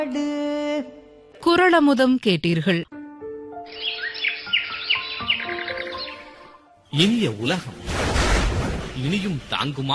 குரளமுதம் கேட்டீர்கள் இனிய உலகம் இனியும் தாங்குமா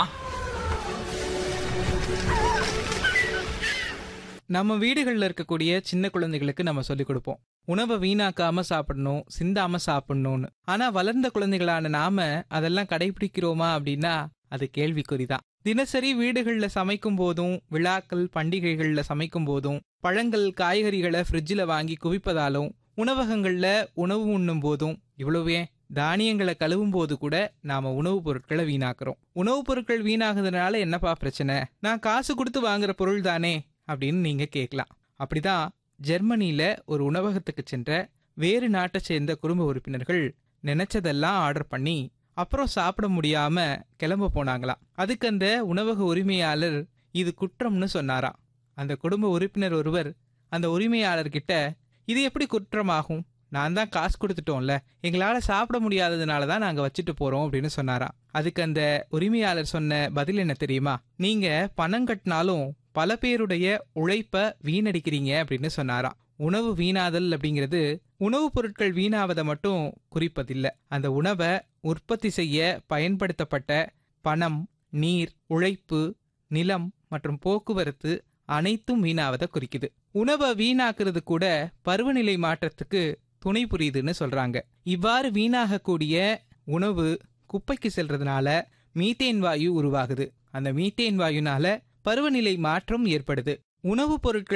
நம்ம வீடுகளில் இருக்கக்கூடிய சின்ன குழந்தைகளுக்கு நம்ம சொல்லிக் கொடுப்போம் உணவை வீணாக்காம சாப்பிடணும் சிந்தாம சாப்பிடணும்னு ஆனா வளர்ந்த குழந்தைகளான நாம அதெல்லாம் கடைபிடிக்கிறோமா அப்படின்னா அது கேள்விக்குறிதான் தினசரி வீடுகளில் சமைக்கும் போதும் விழாக்கள் பண்டிகைகளில் சமைக்கும் போதும் பழங்கள் காய்கறிகளை ஃப்ரிட்ஜில் வாங்கி குவிப்பதாலும் உணவகங்கள்ல உணவு உண்ணும் போதும் இவ்வளவே தானியங்களை கழுவும் போது கூட நாம உணவுப் பொருட்களை வீணாக்குறோம் உணவுப் பொருட்கள் வீணாகுறதுனால என்னப்பா பிரச்சனை நான் காசு கொடுத்து வாங்குற பொருள் தானே அப்படின்னு நீங்க கேட்கலாம் அப்படிதான் ஜெர்மனியில ஒரு உணவகத்துக்கு சென்ற வேறு நாட்டை சேர்ந்த குடும்ப உறுப்பினர்கள் நினைச்சதெல்லாம் ஆர்டர் பண்ணி அப்புறம் சாப்பிட முடியாம கிளம்ப போனாங்களாம் அதுக்கு அந்த உணவக உரிமையாளர் இது குற்றம்னு சொன்னாராம் அந்த குடும்ப உறுப்பினர் ஒருவர் அந்த உரிமையாளர்கிட்ட இது எப்படி குற்றமாகும் நான் தான் காசு கொடுத்துட்டோம்ல எங்களால சாப்பிட முடியாததுனால தான் நாங்க வச்சுட்டு போறோம் அப்படின்னு சொன்னாராம் அதுக்கு அந்த உரிமையாளர் சொன்ன பதில் என்ன தெரியுமா நீங்க பணம் கட்டினாலும் பல பேருடைய உழைப்ப வீணடிக்கிறீங்க அப்படின்னு சொன்னாராம் உணவு வீணாதல் அப்படிங்கிறது உணவுப் பொருட்கள் வீணாவதை மட்டும் குறிப்பதில்லை அந்த உணவை உற்பத்தி செய்ய பயன்படுத்தப்பட்ட பணம் நீர் உழைப்பு நிலம் மற்றும் போக்குவரத்து அனைத்தும் வீணாவதை குறிக்குது உணவை வீணாக்குறது கூட பருவநிலை மாற்றத்துக்கு துணை புரியுதுன்னு சொல்றாங்க இவ்வாறு வீணாகக்கூடிய உணவு குப்பைக்கு செல்றதுனால மீத்தேன் வாயு உருவாகுது அந்த மீத்தேன் வாயுனால பருவநிலை மாற்றம் ஏற்படுது உணவுப் பொருட்கள்